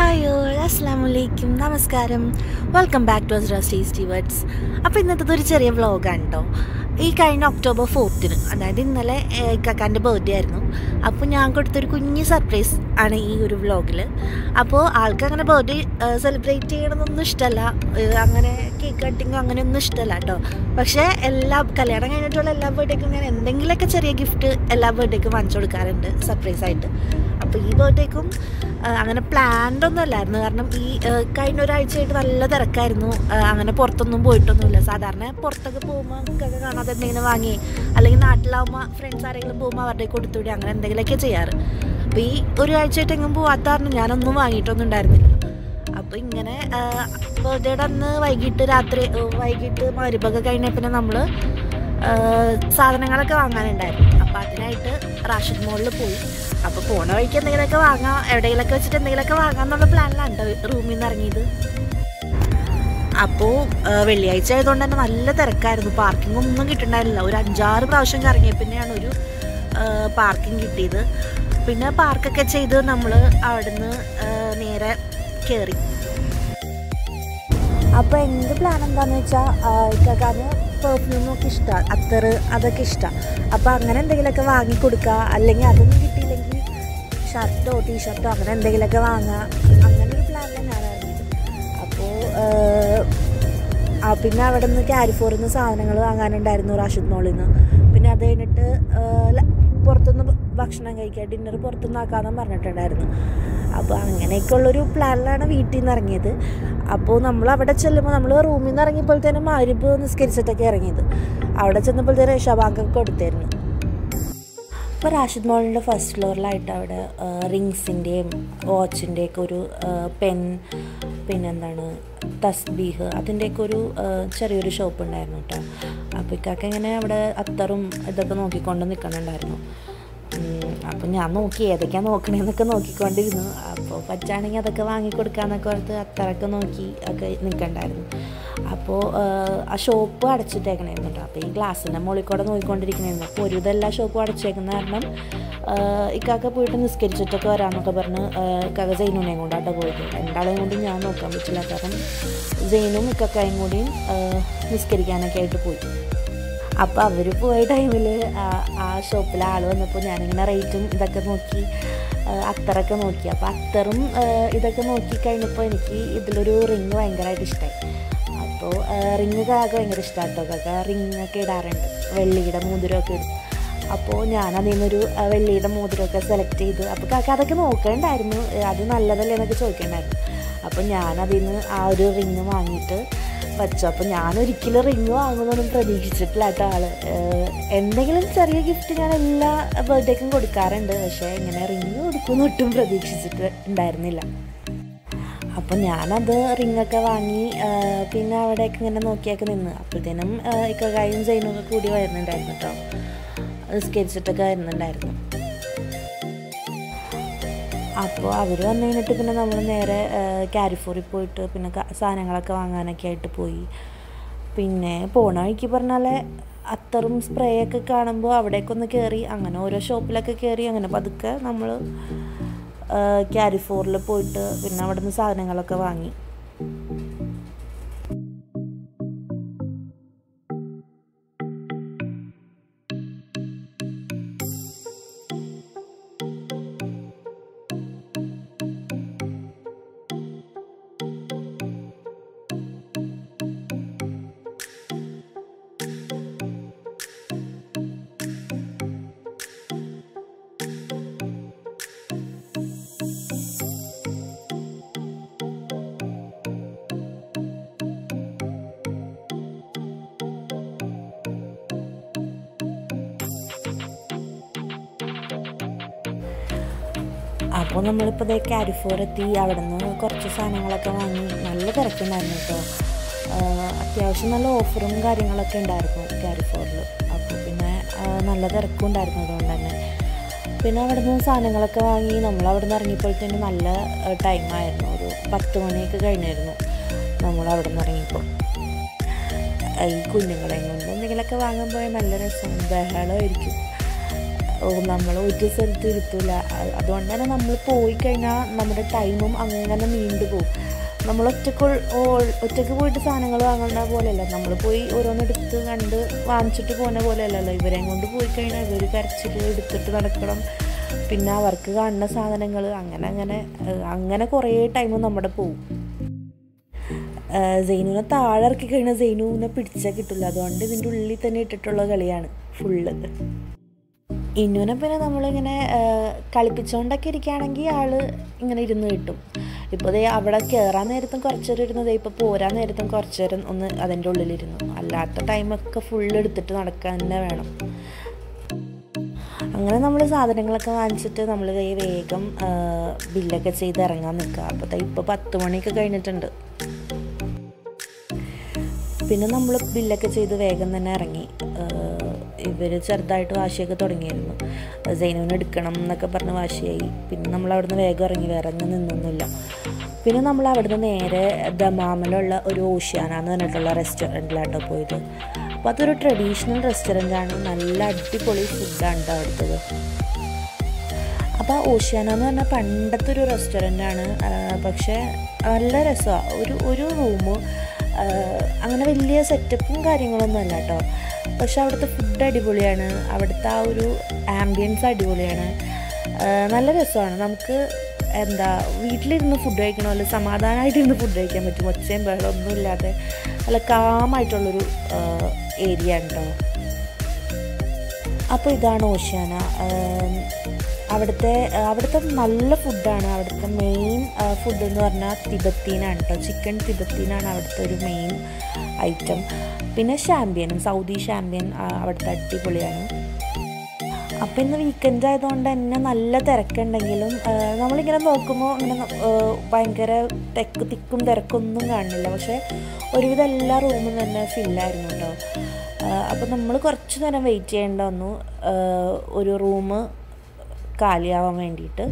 hi all അസ്സാം വലൈക്കും നമസ്കാരം വെൽക്കം ബാക്ക് ടു അസ്രാസ് ടേസ്റ്റി വേർഡ്സ് അപ്പോൾ ഇന്നത്തെ ഒരു ചെറിയ വ്ളോഗാണ് കേട്ടോ ഈ കഴിഞ്ഞ ഒക്ടോബർ ഫോർത്തിന് അതായത് ഇന്നലെ ഏഹ്, ഇക്കാക്കാൻ്റെ ബർത്ത്ഡേ ആയിരുന്നു അപ്പോൾ ഞാൻ കൊടുത്തൊരു കുഞ്ഞ് സർപ്രൈസ് ആണ് ഈ ഒരു വ്ളോഗിൽ അപ്പോൾ ആൾക്ക് അങ്ങനെ ബർത്ത്ഡേ സെലിബ്രേറ്റ് ചെയ്യണമെന്നൊന്നും ഇഷ്ടമല്ല ഏഹ്, അങ്ങനെ കേക്ക് കട്ടിങ്ങോ അങ്ങനെയൊന്നും ഇഷ്ടമല്ല കേട്ടോ പക്ഷേ എല്ലാ കല്യാണം കഴിഞ്ഞിട്ടുള്ള എല്ലാ ബർത്ത്ഡേക്കും ഞാൻ എന്തെങ്കിലുമൊക്കെ ചെറിയ ഗിഫ്റ്റ് എല്ലാ ബർത്ത്ഡേക്കും വാങ്ങിച്ചു കൊടുക്കാറുണ്ട് സർപ്രൈസ് ആയിട്ട് അപ്പോൾ ഈ ബർത്ത്ഡേക്കും അങ്ങനെ പ്ലാൻഡ് ഒന്നും അല്ലായിരുന്നു കാരണം ഈ ആ, കഴിഞ്ഞ ഒരാഴ്ചയായിട്ട് നല്ല തിരക്കായിരുന്നു ആ, അങ്ങനെ പുറത്തൊന്നും പോയിട്ടൊന്നുമില്ല സാധാരണ പുറത്തൊക്കെ പോകുമ്പോൾ നമുക്കൊക്കെ കാണാതെ എന്തെങ്കിലും വാങ്ങി അല്ലെങ്കിൽ നാട്ടിലാവുമ്പോൾ ഫ്രണ്ട്സ് ആരെങ്കിലും പോകുമ്പോൾ അവരുടെ കൊടുത്തുവിടി അങ്ങനെ എന്തെങ്കിലുമൊക്കെ ചെയ്യാറ് അപ്പോൾ ഈ ഒരാഴ്ചയായിട്ട് എങ്ങും പോവാത്ത കാരണം ഞാനൊന്നും വാങ്ങിയിട്ടൊന്നും ഉണ്ടായിരുന്നില്ല അപ്പോൾ ഇങ്ങനെ ബർത്ത്ഡേയുടെ അന്ന് വൈകിട്ട് രാത്രി ഏ, വൈകിട്ട് മരുഭൊക്കെ കഴിഞ്ഞ പിന്നെ നമ്മൾ സാധനങ്ങളൊക്കെ വാങ്ങാനുണ്ടായിരുന്നു അപ്പോൾ അതിനായിട്ട് റാഷിദ് മോളിൽ പോയി അപ്പോൾ പോണ വഴിക്ക് എന്തെങ്കിലുമൊക്കെ വാങ്ങാം എവിടെയെങ്കിലൊക്കെ വെച്ചിട്ട് എന്തെങ്കിലുമൊക്കെ വാങ്ങാമെന്നുള്ള പ്ലാനിലാണ് റൂമിൽ നിന്ന് ഇറങ്ങിയത് അപ്പോൾ വെള്ളിയാഴ്ച ആയതുകൊണ്ട് തന്നെ നല്ല തിരക്കായിരുന്നു പാർക്കിംഗ് ഒന്നും കിട്ടുന്നുണ്ടായിരുന്നില്ല ഒരു അഞ്ചാറ് പ്രാവശ്യം കറങ്ങിയ പിന്നെയാണ് ഒരു പാർക്കിംഗ് കിട്ടിയത് പിന്നെ പാർക്കൊക്കെ ചെയ്ത് നമ്മൾ അവിടുന്ന് ആ, നേരെ കയറി അപ്പോൾ എൻ്റെ പ്ലാൻ എന്താണെന്ന് വെച്ചാൽ ഇക്കാക്കാന് പെർഫ്യൂമൊക്കെ ഇഷ്ടമാണ് അത്തറ് അതൊക്കെ ഇഷ്ടമാണ് അപ്പോൾ അങ്ങനെ എന്തെങ്കിലുമൊക്കെ വാങ്ങി കൊടുക്കുക അല്ലെങ്കിൽ അതൊന്നും കിട്ടിയില്ലെങ്കിൽ ഷർട്ടോ ടീഷർട്ടോ അങ്ങനെ എന്തെങ്കിലുമൊക്കെ വാങ്ങുക അങ്ങനെ ഒരു പ്ലാനിലാണ് ഞാൻ ഇറങ്ങിയത് അപ്പോൾ ആ പിന്നെ അവിടെ നിന്ന് കാരിഫോറിൽ നിന്ന് സാധനങ്ങൾ വാങ്ങാനുണ്ടായിരുന്നു റാഷിദ് മോളിൽ നിന്ന് പിന്നെ അത് കഴിഞ്ഞിട്ട് ആ, ല- പുറത്തുനിന്ന് ഭക്ഷണം കഴിക്കുക ഡിന്നർ പുറത്തുനിന്ന് ആക്കാമെന്ന് പറഞ്ഞിട്ടുണ്ടായിരുന്നു അപ്പോൾ അങ്ങനെയൊക്കെയുള്ളൊരു പ്ലാനിലാണ് വീട്ടിൽ നിന്ന് ഇറങ്ങിയത് അപ്പോൾ നമ്മൾ അവിടെ ചെല്ലുമ്പോൾ നമ്മൾ റൂമിൽ നിന്ന് ഇറങ്ങിയപ്പോഴത്തേനും മാരിപ്പ് നിസ്കരിച്ചിട്ടൊക്കെ ഇറങ്ങിയത് അവിടെ ചെന്നപ്പോഴത്തേനും ഷബാങ്കൊക്കെ കൊടുത്തായിരുന്നു ഇപ്പോൾ റാഷിദ് മോളിൻ്റെ ഫസ്റ്റ് ഫ്ലോറിലായിട്ട് അവിടെ റിങ്സിൻ്റെയും വാച്ചിൻ്റെയൊക്കെ ഒരു പെൻ പിന്നെന്താണ് തസ്ബീഹ് അതിൻ്റെയൊക്കെ ഒരു ആ, ചെറിയൊരു ഷോപ്പ് ഉണ്ടായിരുന്നു കേട്ടോ അപ്പോൾ ഇക്കാക്ക ഇങ്ങനെ അവിടെ അത്തറും ഇതൊക്കെ നോക്കിക്കൊണ്ട് നിൽക്കുന്നുണ്ടായിരുന്നു അപ്പം ഞാൻ നോക്കി ഏതൊക്കെയാണ് നോക്കണേന്നൊക്കെ നോക്കിക്കൊണ്ടിരുന്നു അപ്പോൾ പറ്റുകയാണെങ്കിൽ അതൊക്കെ വാങ്ങിക്കൊടുക്കാന്നൊക്കെ ഓർത്ത് അത്തറൊക്കെ നോക്കി ഒക്കെ നിൽക്കണ്ടായിരുന്നു അപ്പോൾ ആ ഷോപ്പ് അടച്ചിട്ടേക്കണായിരുന്നു കേട്ടോ അപ്പോൾ ഈ ഗ്ലാസ്സിൻ്റെ മുകളിൽ കൂടെ നോക്കിക്കൊണ്ടിരിക്കണായിരുന്നു അപ്പോൾ ഒരു ഇതെല്ലാ ഷോപ്പും അടച്ചേക്കുന്ന കാരണം ആ, ഇക്കാക്ക പോയിട്ട് നിസ്കരിച്ചിട്ടൊക്കെ വരാമെന്നൊക്കെ പറഞ്ഞ് ആ, ഇക്കാക്ക ജൈനുനെയും കൊണ്ടാട്ടോ പോയത് രണ്ടാളെയും കൊണ്ട് ഞാൻ നോക്കാൻ പറ്റില്ല കാരണം ജൈനും ഇക്കാക്കയും കൂടിയും ആ, നിസ്കരിക്കാനൊക്കെ ആയിട്ട് പോയി അപ്പോൾ അവർ പോയ ടൈമിൽ ആ ഷോപ്പിൽ ആൾ വന്നപ്പോൾ ഞാനിങ്ങനെ റേറ്റും ഇതൊക്കെ നോക്കി ആ, അത്തറൊക്കെ നോക്കി അപ്പോൾ അത്തറും ആ, ഇതൊക്കെ നോക്കി കഴിഞ്ഞപ്പോൾ എനിക്ക് ഇതിലൊരു റിങ് ഭയങ്കരമായിട്ട് ഇഷ്ടമായി അപ്പോൾ റിങ് കാക്ക ഭയങ്കര ഇഷ്ടമാണ് കേട്ടോ കാക്ക റിങ്ങൊക്കെ ഇടാറുണ്ട് വെള്ളിയുടെ മോതിരമൊക്കെ ഇടും അപ്പോൾ ഞാൻ അതിൽ നിന്നൊരു ആ, വെള്ളിയുടെ മോതിരമൊക്കെ സെലക്ട് ചെയ്ത് അപ്പോൾ കാക്ക അതൊക്കെ നോക്കണ്ടായിരുന്നു അത് നല്ലതല്ലേ എന്നൊക്കെ ചോദിക്കണ്ടായിരുന്നു അപ്പോൾ ഞാൻ അതിൽ നിന്ന് ആ ഒരു റിങ് വാങ്ങിയിട്ട് വച്ചു അപ്പോൾ ഞാൻ ഒരിക്കലും റിങ് വാങ്ങുന്നൊന്നും പ്രതീക്ഷിച്ചിട്ടില്ല കേട്ടോ ആള് ഏഹ് എന്തെങ്കിലും ചെറിയ ഗിഫ്റ്റ് ഞാൻ എല്ലാ ബർത്ത്ഡേക്കും കൊടുക്കാറുണ്ട് പക്ഷേ ഇങ്ങനെ റിങ് കൊടുക്കുമെന്ന് ഒട്ടും പ്രതീക്ഷിച്ചിട്ട് ഉണ്ടായിരുന്നില്ല അപ്പം ഞാനത് റിങ്ങൊക്കെ വാങ്ങി ഏഹ് പിന്നെ അവിടെയൊക്കെ ഇങ്ങനെ നോക്കിയൊക്കെ നിന്ന് അപ്പോഴത്തേനും ഇക്കായും ജൈനൊക്കെ കൂടി വരുന്നുണ്ടായിരുന്നു കേട്ടോ നിസ്കരിച്ചിട്ടൊക്കെ വരുന്നുണ്ടായിരുന്നു അപ്പോൾ അവർ വന്നു കഴിഞ്ഞിട്ട് പിന്നെ നമ്മൾ നേരെ കാരിഫോറിൽ പോയിട്ട് പിന്നെ ക- സാധനങ്ങളൊക്കെ വാങ്ങാനൊക്കെ ആയിട്ട് പോയി പിന്നെ പോണ വഴിക്ക് പറഞ്ഞാലേ അത്തറും സ്പ്രേ ഒക്കെ കാണുമ്പോൾ അവിടേക്കൊന്ന് കയറി അങ്ങനെ ഓരോ ഷോപ്പിലൊക്കെ കയറി അങ്ങനെ പതുക്കെ നമ്മൾ കാരിഫോറിൽ പോയിട്ട് പിന്നെ അവിടെ നിന്ന് സാധനങ്ങളൊക്കെ വാങ്ങി അപ്പോൾ നമ്മളിപ്പോൾ ഇതേ കാരിഫോർ എത്തി അവിടെ നിന്ന് കുറച്ച് സാധനങ്ങളൊക്കെ വാങ്ങി നല്ല തിരക്കുണ്ടായിരുന്നു കേട്ടോ ആഹ് അത്യാവശ്യം നല്ല ഓഫറും കാര്യങ്ങളൊക്കെ ഉണ്ടായിരുന്നു കാരിഫോറിൽ അപ്പോൾ പിന്നെ ആഹ് നല്ല തിരക്കും ഉണ്ടായിരുന്നു അതുകൊണ്ട് തന്നെ പിന്നെ അവിടെ നിന്ന് സാധനങ്ങളൊക്കെ വാങ്ങി നമ്മൾ അവിടെ നിന്ന് ഇറങ്ങിയപ്പോഴത്തേനും നല്ല ടൈമായിരുന്നു ഒരു പത്ത് മണിയൊക്കെ കഴിഞ്ഞായിരുന്നു നമ്മൾ അവിടെ നിന്ന് ഇറങ്ങിയപ്പോൾ ഈ കുഞ്ഞുങ്ങളെയും കൊണ്ട് എന്തെങ്കിലുമൊക്കെ വാങ്ങാൻ പോയാൽ നല്ല രസമാണ് ബഹളമായിരിക്കും നമ്മൾ ഒരു സ്ഥലത്ത് ഇരുത്തൂല അ- അതുകൊണ്ട് തന്നെ നമ്മൾ പോയി കഴിഞ്ഞാൽ നമ്മുടെ ടൈമും അങ്ങനെ നീണ്ടു പോകും നമ്മൾ ഒറ്റക്ക് ഓ- ഒറ്റക്ക് പോയിട്ട് സാധനങ്ങൾ വാങ്ങേണ്ട പോലെയല്ല നമ്മൾ പോയി ഓരോന്നെടുത്ത് കണ്ട് വാങ്ങിച്ചിട്ട് പോകുന്ന പോലെയല്ലല്ലോ ഇവരെയും കൊണ്ട് പോയി കഴിഞ്ഞാൽ ഇവർ കരച്ചിൽ എടുത്തിട്ട് നടക്കണം പിന്നെ അവർക്ക് കാണുന്ന സാധനങ്ങൾ അങ്ങനെ അങ്ങനെ ഏഹ് അങ്ങനെ കുറേ ടൈം നമ്മുടെ പോവും സെയിനുവിനെ താഴെ ഇറക്കി കഴിഞ്ഞാൽ സെയിനുവിനെ പിടിച്ചാൽ കിട്ടില്ല അതുകൊണ്ട് ഇതിൻ്റെ ഉള്ളിൽ തന്നെ ഇട്ടിട്ടുള്ള കളിയാണ് ഫുള്ള് ഇന്നുവിനെ പിന്നെ നമ്മളിങ്ങനെ ഏഹ്, കളിപ്പിച്ചുകൊണ്ടൊക്കെ ഇരിക്കുകയാണെങ്കിൽ ആള് ഇങ്ങനെ ഇരുന്ന് കിട്ടും ഇപ്പോൾ ദേ അവിടെ കയറാൻ നേരത്തും കുറച്ച് നേരം ഇരുന്നത് ഇപ്പോൾ പോരാൻ നേരത്തും കുറച്ച് നേരം ഒന്ന് അതിൻ്റെ ഉള്ളിലിരുന്നു അല്ലാത്ത ടൈമൊക്കെ ഫുള്ള് എടുത്തിട്ട് നടക്കാൻ തന്നെ വേണം അങ്ങനെ നമ്മൾ സാധനങ്ങളൊക്കെ വാങ്ങിച്ചിട്ട് നമ്മൾ വേഗം ഏഹ്, ബില്ലൊക്കെ ചെയ്ത് ഇറങ്ങാൻ നിൽക്കുക അപ്പോൾ ഇപ്പോൾ പത്ത് മണിയൊക്കെ കഴിഞ്ഞിട്ടുണ്ട് പിന്നെ നമ്മൾ ബില്ലൊക്കെ ചെയ്ത് വേഗം തന്നെ ഇറങ്ങി ഇവർ ചെറുതായിട്ട് വാശിയൊക്കെ തുടങ്ങിയിരുന്നു സൈനുവിന് എടുക്കണം എന്നൊക്കെ പറഞ്ഞ് വാശിയായി പിന്നെ നമ്മൾ അവിടുന്ന് വേഗം ഇറങ്ങി വേറെ അങ്ങ് നിന്നൊന്നുമില്ല പിന്നെ നമ്മൾ അവിടുന്ന് നേരെ ദമാമിലുള്ള ഒരു ഓഷ്യാന എന്ന് പറഞ്ഞിട്ടുള്ള റെസ്റ്റോറൻറ്റിലാട്ടോ പോയത് അപ്പോൾ അതൊരു ട്രഡീഷണൽ റെസ്റ്റോറൻ്റാണ് നല്ല അടിപൊളി ഫുഡാണ് കേട്ടോ അവിടുത്തത് അപ്പോൾ ഓഷ്യാന എന്ന് പറഞ്ഞാൽ പണ്ടത്തെ ഒരു റെസ്റ്റോറൻ്റ് ആണ് പക്ഷേ നല്ല രസമാണ് ഒരു ഒരു റൂമ് അങ്ങനെ വലിയ സെറ്റപ്പും കാര്യങ്ങളൊന്നും അല്ല കേട്ടോ പക്ഷെ അവിടുത്തെ ഫുഡ് അടിപൊളിയാണ് അവിടുത്തെ ആ ഒരു ആംബിയൻസ് അടിപൊളിയാണ് ആ, നല്ല രസമാണ് നമുക്ക് എന്താ വീട്ടിലിരുന്ന് ഫുഡ് കഴിക്കണ പോലെ സമാധാനമായിട്ട് ഇരുന്ന് ഫുഡ് കഴിക്കാൻ പറ്റും ഒച്ചയും ബഹളം ഒന്നും ഇല്ലാതെ നല്ല കാമായിട്ടുള്ളൊരു ഏരിയ ഉണ്ടോ അപ്പോൾ ഇതാണ് ഓഷ്യാന ആം, അവിടുത്തെ അവിടുത്തെ നല്ല ഫുഡാണ് അവിടുത്തെ മെയിൻ ഫുഡ് എന്ന് പറഞ്ഞാൽ തിബത്തീനാണ് കേട്ടോ ചിക്കൻ തിബത്തീനാണ് അവിടുത്തെ ഒരു മെയിൻ ഐറ്റം പിന്നെ ഷാമ്പ്യനും സൗദി ഷാമ്പ്യൻ ആ, അവിടുത്തെ അടിപൊളിയാണ് അപ്പം ഇന്ന് വീക്കെൻഡ് ആയതുകൊണ്ട് തന്നെ നല്ല തിരക്കുണ്ടെങ്കിലും ആ, നമ്മളിങ്ങനെ നോക്കുമ്പോൾ ഇങ്ങനെ ആ, ഭയങ്കര തെക്ക് തിക്കും തിരക്കൊന്നും കാണുന്നില്ല പക്ഷേ ഒരുവിധം എല്ലാ റൂമും തന്നെ ഫില്ലായിരുന്നു കേട്ടോ അപ്പോൾ നമ്മൾ കുറച്ച് നേരം വെയിറ്റ് ചെയ്യേണ്ട വന്നു ആ, ഒരു റൂം കാലിയാവാൻ വേണ്ടിയിട്ട്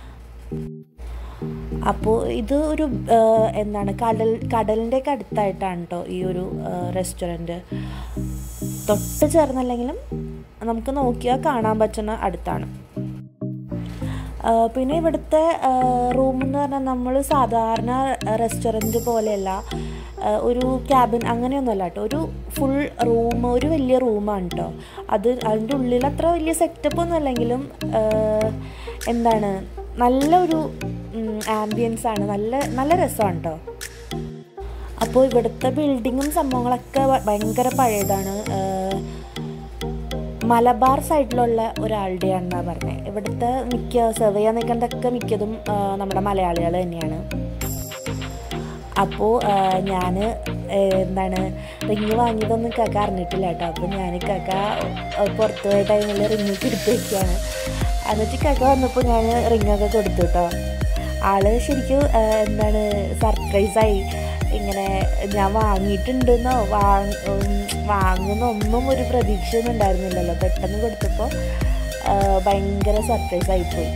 അപ്പോൾ ഇത് ഒരു ആ, എന്താണ് കടൽ കടലിൻ്റെ ഒക്കെ അടുത്തായിട്ടാണ് കേട്ടോ ഈ ഒരു റെസ്റ്റോറൻറ്റ് തൊട്ട് ചേർന്നല്ലെങ്കിലും നമുക്ക് നോക്കിയാൽ കാണാൻ പറ്റുന്ന അടുത്താണ് ആ, പിന്നെ ഇവിടുത്തെ റൂം എന്ന് പറഞ്ഞാൽ നമ്മൾ സാധാരണ റെസ്റ്റോറൻറ്റ് പോലെയല്ല ആ, ഒരു ക്യാബിൻ അങ്ങനെയൊന്നുമല്ല കേട്ടോ ഒരു ഫുൾ റൂം ഒരു വലിയ റൂമാണ് കേട്ടോ അത് അതിൻ്റെ ഉള്ളിൽ അത്ര വലിയ സെറ്റപ്പ് ഒന്നും അല്ലെങ്കിലും ആ, എന്താണ് നല്ലൊരു ആംബിയൻസ് ആണ് നല്ല നല്ല രസമാണ് കേട്ടോ അപ്പോൾ ഇവിടുത്തെ ബിൽഡിങ്ങും സംഭവങ്ങളൊക്കെ ഭ- ഭയങ്കര പഴയതാണ് ആഹ് മലബാർ സൈഡിലുള്ള ഒരാളുടെയാണെന്നാണ് പറഞ്ഞത് ഇവിടുത്തെ മിക്ക സെർവ് ചെയ്യാൻ നിൽക്കുന്നതൊക്കെ മിക്കതും ആഹ് നമ്മുടെ മലയാളികൾ തന്നെയാണ് അപ്പോൾ ഞാൻ എന്താണ് റിങ് വാങ്ങിയതൊന്നും കാക്ക അറിഞ്ഞിട്ടില്ല കേട്ടോ അപ്പോൾ ഞാൻ കാക്ക ആഹ് പുറത്ത് പോയ ടൈമിൽ റിങ് എടുത്ത് വയ്ക്കുകയാണ് എന്നിട്ട് കാക്ക വന്നപ്പോൾ ഞാൻ റിങ്ങൊക്കെ കൊടുത്തു കേട്ടോ ആള് ശരിക്കും ആഹ് എന്താണ് സർപ്രൈസായി ഇങ്ങനെ ഞാൻ വാങ്ങിയിട്ടുണ്ടെന്നോ വാങ് ഉം, വാങ്ങുന്നൊന്നും ഒരു പ്രതീക്ഷയൊന്നും ഉണ്ടായിരുന്നില്ലല്ലോ പെട്ടെന്ന് കൊടുത്തപ്പോൾ ആഹ് ഭയങ്കര സർപ്രൈസ് ആയിപ്പോയി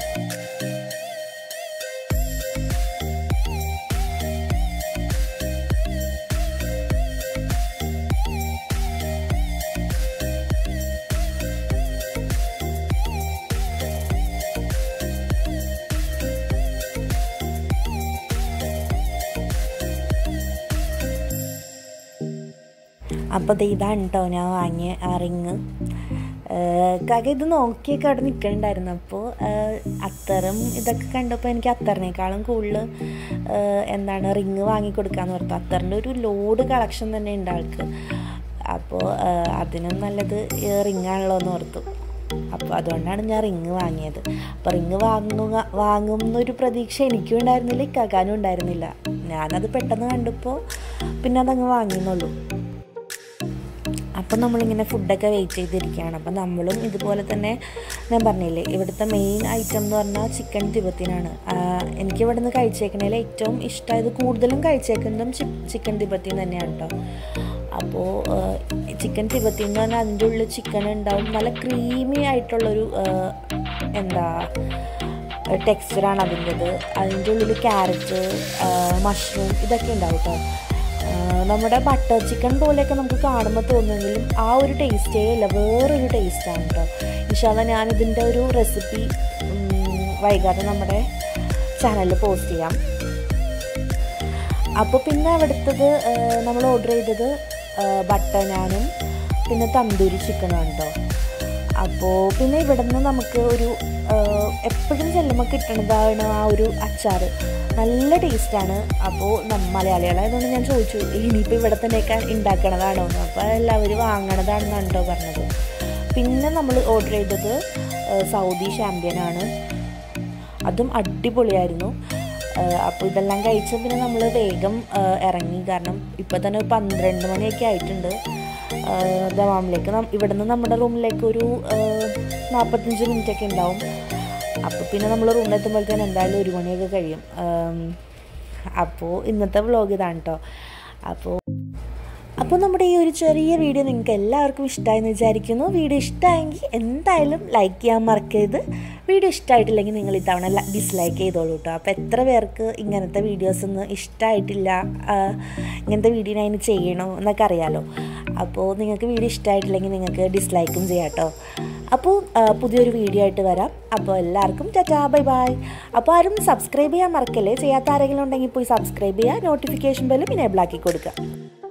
അപ്പോൾ ദേ ഇതാണ് കേട്ടോ ഞാൻ വാങ്ങിയ ആ റിങ് കാക്ക ഇത് നോക്കിയൊക്കെ അവിടെ നിൽക്കണ്ടായിരുന്നു അപ്പോൾ അത്തറും ഇതൊക്കെ കണ്ടപ്പോൾ എനിക്ക് അത്തറിനേക്കാളും കൂടുതൽ എന്താണ് റിങ് വാങ്ങിക്കൊടുക്കാന്ന് ഓർത്തു അത്തറിൻ്റെ ഒരു ലോഡ് കളക്ഷൻ തന്നെ ഉണ്ട് ആൾക്ക് അപ്പോൾ അതിനും നല്ലത് റിങ് ആണല്ലോ എന്ന് ഓർത്തു അപ്പോൾ അതുകൊണ്ടാണ് ഞാൻ റിങ് വാങ്ങിയത് അപ്പോൾ റിങ് വാങ്ങുക വാങ്ങും എന്നൊരു പ്രതീക്ഷ എനിക്കും ഉണ്ടായിരുന്നില്ല ഇക്കാക്കാനും ഉണ്ടായിരുന്നില്ല ഞാനത് പെട്ടെന്ന് കണ്ടപ്പോൾ പിന്നെ അതങ്ങ് വാങ്ങിയെന്നുള്ളൂ അപ്പം നമ്മളിങ്ങനെ ഫുഡൊക്കെ വെയിറ്റ് ചെയ്തിരിക്കുകയാണ് അപ്പം നമ്മളും ഇതുപോലെ തന്നെ ഞാൻ പറഞ്ഞില്ലേ ഇവിടുത്തെ മെയിൻ ഐറ്റം എന്ന് പറഞ്ഞാൽ ചിക്കൻ തിബത്തിനാണ് എനിക്ക് ഇവിടെ നിന്ന് കഴിച്ചേക്കണതിൽ ഏറ്റവും ഇഷ്ടമായത് കൂടുതലും കഴിച്ചേക്കുന്നതും ചിക്കൻ തിബത്തിൻ തന്നെയാണ് കേട്ടോ അപ്പോൾ ചിക്കൻ തിബത്തി എന്ന് പറഞ്ഞാൽ അതിൻ്റെ ഉള്ളിൽ ചിക്കൻ ഉണ്ടാവും നല്ല ക്രീമി ആയിട്ടുള്ളൊരു ആ, എന്താ ടെക്സ്ചറാണ് അതിൻ്റെത് അതിൻ്റെ ഉള്ളിൽ ക്യാരറ്റ് മഷ്റൂം ഇതൊക്കെ ഉണ്ടാവും കേട്ടോ നമ്മുടെ ബട്ടർ ചിക്കൻ പോലെയൊക്കെ നമുക്ക് കാണുമ്പോൾ തോന്നുമെങ്കിലും ആ ഒരു ടേസ്റ്റേ അല്ല വേറൊരു ടേസ്റ്റാണ് കേട്ടോ ഇൻഷാല്ല ഞാനിതിൻ്റെ ഒരു റെസിപ്പി വൈകാതെ നമ്മുടെ ചാനലിൽ പോസ്റ്റ് ചെയ്യാം അപ്പോൾ പിന്നെ അവിടുത്തത് നമ്മൾ ഓർഡർ ചെയ്തത് ബട്ടർ നാനും പിന്നെ തന്തൂരി ചിക്കനാണ് കേട്ടോ അപ്പോൾ പിന്നെ ഇവിടെ നിന്ന് നമുക്ക് ഒരു എപ്പോഴും ചെല്ലുമ്പോൾ കിട്ടണതാണ് ആ ഒരു അച്ചാർ നല്ല ടേസ്റ്റാണ് അപ്പോൾ മലയാളികളായതുകൊണ്ട് ഞാൻ ചോദിച്ചു ഇനിയിപ്പോൾ ഇവിടെ തന്നെയൊക്കെ ഉണ്ടാക്കണതാണോ എന്ന് അപ്പോൾ എല്ലാവരും വാങ്ങണതാണെന്നാണ് കേട്ടോ പറഞ്ഞത് പിന്നെ നമ്മൾ ഓർഡർ ചെയ്തത് സൗദി ഷാമ്പ്യനാണ് അതും അടിപൊളിയായിരുന്നു അപ്പോൾ ഇതെല്ലാം കഴിച്ച് പിന്നെ നമ്മൾ വേഗം ഇറങ്ങി കാരണം ഇപ്പോൾ തന്നെ ഒരു പന്ത്രണ്ട് മണിയൊക്കെ ആയിട്ടുണ്ട് ദമാമിലേക്ക് ഇവിടെ നിന്ന് നമ്മുടെ റൂമിലേക്ക് ഒരു നാൽപ്പത്തഞ്ച് മിനിറ്റൊക്കെ ഉണ്ടാവും അപ്പോൾ പിന്നെ നമ്മൾ റൂമിലെത്തുമ്പോഴത്തേന് എന്തായാലും ഒരു മണിയൊക്കെ കഴിയും അപ്പോൾ ഇന്നത്തെ വ്ളോഗ് ഇതാണ് കേട്ടോ അപ്പോൾ അപ്പോൾ നമ്മുടെ ഈ ഒരു ചെറിയ വീഡിയോ നിങ്ങൾക്ക് എല്ലാവർക്കും ഇഷ്ടമായെന്ന് വിചാരിക്കുന്നു വീഡിയോ ഇഷ്ടമായെങ്കിൽ എന്തായാലും ലൈക്ക് ചെയ്യാൻ മറക്കരുത് വീഡിയോ ഇഷ്ടമായിട്ടില്ലെങ്കിൽ നിങ്ങൾ ഇത്തവണ ഡിസ്ലൈക്ക് ചെയ്തോളൂ കേട്ടോ അപ്പോൾ എത്ര പേർക്ക് ഇങ്ങനത്തെ വീഡിയോസ് ഒന്നും ഇഷ്ടമായിട്ടില്ല ഇങ്ങനത്തെ വീഡിയോ ഞാൻ ചെയ്യണോ എന്നൊക്കെ അറിയാലോ അപ്പോൾ നിങ്ങൾക്ക് വീഡിയോ ഇഷ്ടമായിട്ടില്ലെങ്കിൽ നിങ്ങൾക്ക് ഡിസ്ലൈക്കും ചെയ്യാം കേട്ടോ അപ്പോൾ പുതിയൊരു വീഡിയോ ആയിട്ട് വരാം അപ്പോൾ എല്ലാവർക്കും ടാറ്റാ ബൈ ബൈ അപ്പോൾ ആരും സബ്സ്ക്രൈബ് ചെയ്യാൻ മറക്കല്ലേ ചെയ്യാത്ത ആരെങ്കിലും ഉണ്ടെങ്കിൽ പോയി സബ്സ്ക്രൈബ് ചെയ്യുക നോട്ടിഫിക്കേഷൻ ബെല്ലും ഇനേബിൾ ആക്കി കൊടുക്കുക